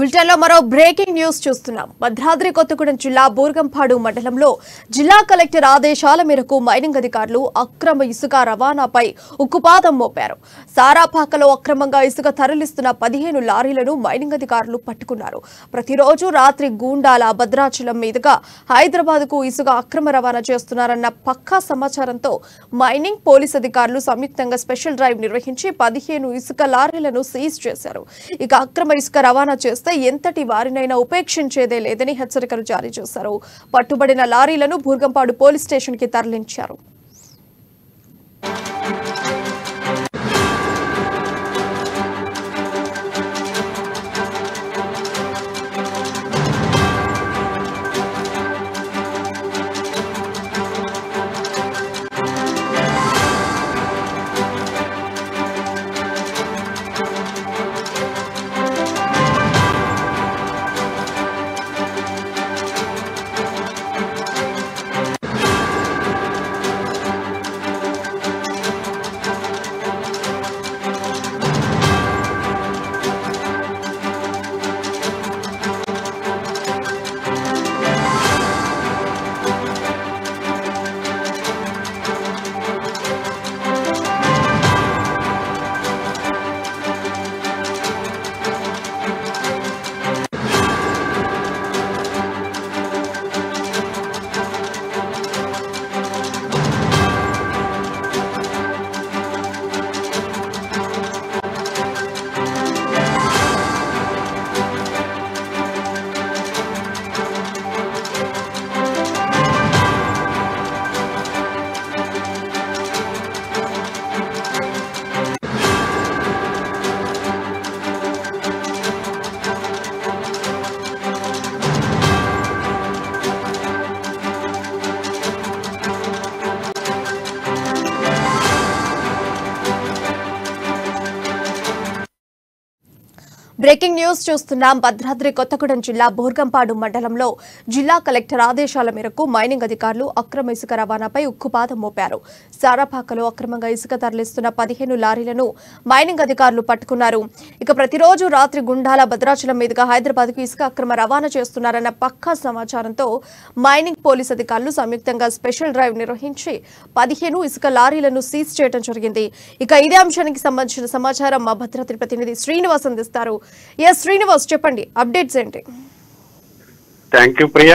bulletin లో మరో breaking news చూస్తున్నాం భద్రాద్రి కొత్తగూడెం జిల్లా బూర్గంపాడు మండలంలో జిల్లా కలెక్టర్ ఆదేశాల మేరకు మైనింగ్ అధికారులు అక్రమ ఇసుక రవాణాపై ఉక్కుపాదం మోపారు సారాపాకలో అక్రమంగా ఇసుక తరలిస్తున్న పదిహేను లారీలను మైనింగ్ అధికారులు పట్టుకున్నారు ప్రతిరోజు రాత్రి గూండాల భద్రాచలం మీదుగా హైదరాబాద్ కు ఇసుక అక్రమ రవాణా చేస్తున్నారన్న పక్కా సమాచారంతో మైనింగ్ పోలీస్ అధికారులు సంయుక్తంగా స్పెషల్ డ్రైవ్ నిర్వహించి పదిహేను ఇసుక లారీలను సీజ్ చేశారు ఇక అక్రమ ఇసుక రవాణా చేస్తే ఎంతటి వారినైనా ఉపేక్షించేదే లేదని హెచ్చరికలు జారీ చేశారు పట్టుబడిన లారీలను భూర్గంపాడు పోలీస్ స్టేషన్ కి తరలించారు బ్రేకింగ్ న్యూస్ చూస్తున్నాం భద్రాద్రి కొత్తగూడెం జిల్లా బోర్గంపాడు మండలంలో జిల్లా కలెక్టర్ ఆదేశాల మేరకు మైనింగ్ అధికారులు అక్రమ ఇసుక రవాణాపై ఉక్కుపాదం మోపారు సారాపాకలో అక్రమంగా ఇసుక తరలిస్తున్న పదిహేను లారీలను మైనింగ్ అధికారులు పట్టుకున్నారు ఇక ప్రతిరోజు రాత్రి గుండాల భద్రాచలం మీదుగా హైదరాబాద్ కు ఇసుక అక్రమ రవాణా చేస్తున్నారన్న పక్కా సమాచారంతో మైనింగ్ పోలీస్ అధికారులు సంయుక్తంగా స్పెషల్ డ్రైవ్ నిర్వహించి పదిహేను ఇసుక లారీలను సీజ్ చేయడం జరిగింది ఇక ఇదే అంశానికి సంబంధించిన సమాచారం మా భద్రాద్రి ప్రతినిధి శ్రీనివాస్ అందిస్తారు ఎస్ శ్రీనివాస్ చెప్పండి అప్డేట్స్ ఏంటి థ్యాంక్ యూ ప్రియ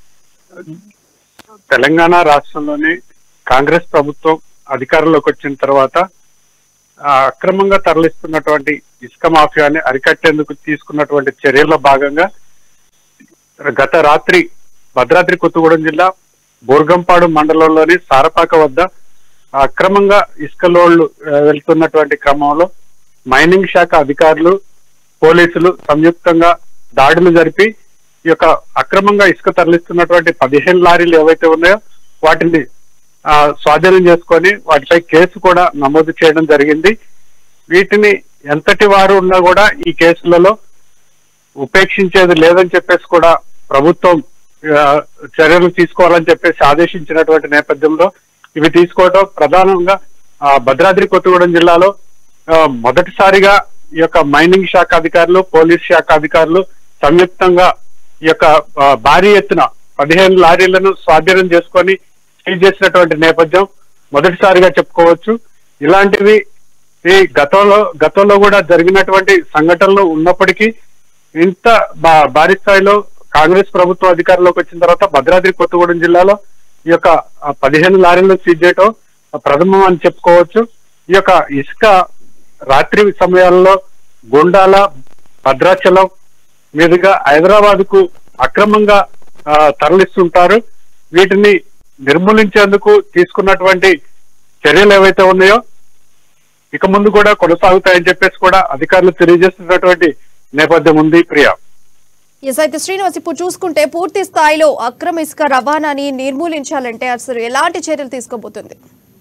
తెలంగాణ రాష్ట్రంలోని కాంగ్రెస్ ప్రభుత్వం అధికారంలోకి వచ్చిన తర్వాత ఆ, అక్రమంగా తరలిస్తున్నటువంటి ఇసుక మాఫియాని అరికట్టేందుకు తీసుకున్నటువంటి చర్యల్లో భాగంగా గత రాత్రి భద్రాద్రి కొత్తగూడెం జిల్లా బోర్గంపాడు మండలంలోని సారపాక వద్ద అక్రమంగా ఇసుక లోడ్లు ఆ, వెళ్తున్నటువంటి క్రమంలో మైనింగ్ శాఖ అధికారులు పోలీసులు సంయుక్తంగా దాడులు జరిపి ఈ యొక్క అక్రమంగా ఇసుక తరలిస్తున్నటువంటి పదిహేను లారీలు ఏవైతే ఉన్నాయో వాటిని ఆ, స్వాధీనం చేసుకొని వాటిపై కేసు కూడా నమోదు చేయడం జరిగింది వీటిని ఎంతటి వారు ఉన్నా కూడా ఈ కేసులలో ఉపేక్షించేది లేదని చెప్పేసి కూడా ప్రభుత్వం ఆ, చర్యలు తీసుకోవాలని చెప్పేసి ఆదేశించినటువంటి నేపథ్యంలో ఇవి తీసుకోవడం ప్రధానంగా ఆ, భద్రాద్రి కొత్తగూడెం జిల్లాలో ఆ, మొదటిసారిగా ఈ యొక్క మైనింగ్ శాఖ అధికారులు పోలీస్ శాఖ అధికారులు సంయుక్తంగా ఈ యొక్క ఆ, భారీ ఎత్తున పదిహేను లారీలను స్వాధీనం చేసుకొని సీజ్ చేసినటువంటి నేపథ్యం మొదటిసారిగా చెప్పుకోవచ్చు ఇలాంటివి ఈ గతంలో గతంలో కూడా జరిగినటువంటి సంఘటనలు ఉన్నప్పటికీ ఇంత బా- భారీ స్థాయిలో కాంగ్రెస్ ప్రభుత్వం అధికారంలోకి వచ్చిన తర్వాత భద్రాద్రి కొత్తగూడెం జిల్లాలో ఈ యొక్క ఆ, పదిహేను లారీలను సీజ్ చేయటం ప్రథమం అని చెప్పుకోవచ్చు ఈ యొక్క ఇసుక రాత్రి సమయాల్లో గుండాల భద్రాచలం మీదుగా హైదరాబాద్ కు అక్రమంగా ఆ, తరలిస్తుంటారు వీటిని నిర్మూలించేందుకు తీసుకున్నటువంటి చర్యలు ఏవైతే ఉన్నాయో ఇక ముందు కూడా కొనసాగుతాయని చెప్పేసి కూడా అధికారులు తెలియజేస్తున్నటువంటి నేపథ్యం ఉంది ప్రియా ఎస్ అయితే శ్రీనివాస్ ఇప్పుడు చూసుకుంటే పూర్తి స్థాయిలో అక్రమ ఇసుక రవాణాని నిర్మూలించాలంటే అసలు ఎలాంటి చర్యలు తీసుకోబోతుంది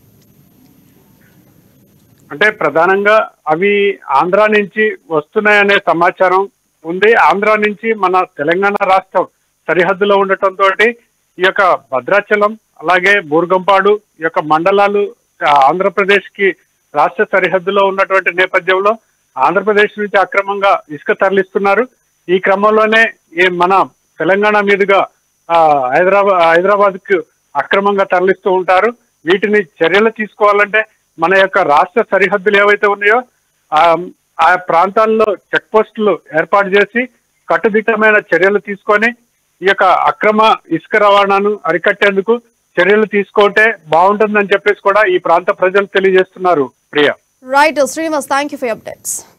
అంటే ప్రధానంగా అవి ఆంధ్ర నుంచి వస్తున్నాయనే సమాచారం ఉంది ఆంధ్ర నుంచి మన తెలంగాణ రాష్ట్రం సరిహద్దులో ఉండటంతో ఈ యొక్క భద్రాచలం అలాగే బూర్గంపాడు ఈ యొక్క మండలాలు ఆ, ఆంధ్రప్రదేశ్ కి రాష్ట్ర సరిహద్దులో ఉన్నటువంటి నేపథ్యంలో ఆంధ్రప్రదేశ్ నుంచి అక్రమంగా ఇసుక తరలిస్తున్నారు ఈ క్రమంలోనే ఈ మన తెలంగాణ మీదుగా ఆ, హైదరాబాద్ హైదరాబాద్ కు అక్రమంగా తరలిస్తూ ఉంటారు వీటిని చర్యలు తీసుకోవాలంటే మన యొక్క రాష్ట్ర సరిహద్దులు ఏవైతే ఉన్నాయో ఆ ఆ ప్రాంతాల్లో చెక్ పోస్టులు ఏర్పాటు చేసి కట్టుదిట్టమైన చర్యలు తీసుకొని ఈ యొక్క అక్రమ ఇసుక రవాణాను అరికట్టేందుకు చర్యలు తీసుకుంటే బాగుంటుందని చెప్పేసి కూడా ఈ ప్రాంత ప్రజలు తెలియజేస్తున్నారు Priya right Srinivas thank you for updates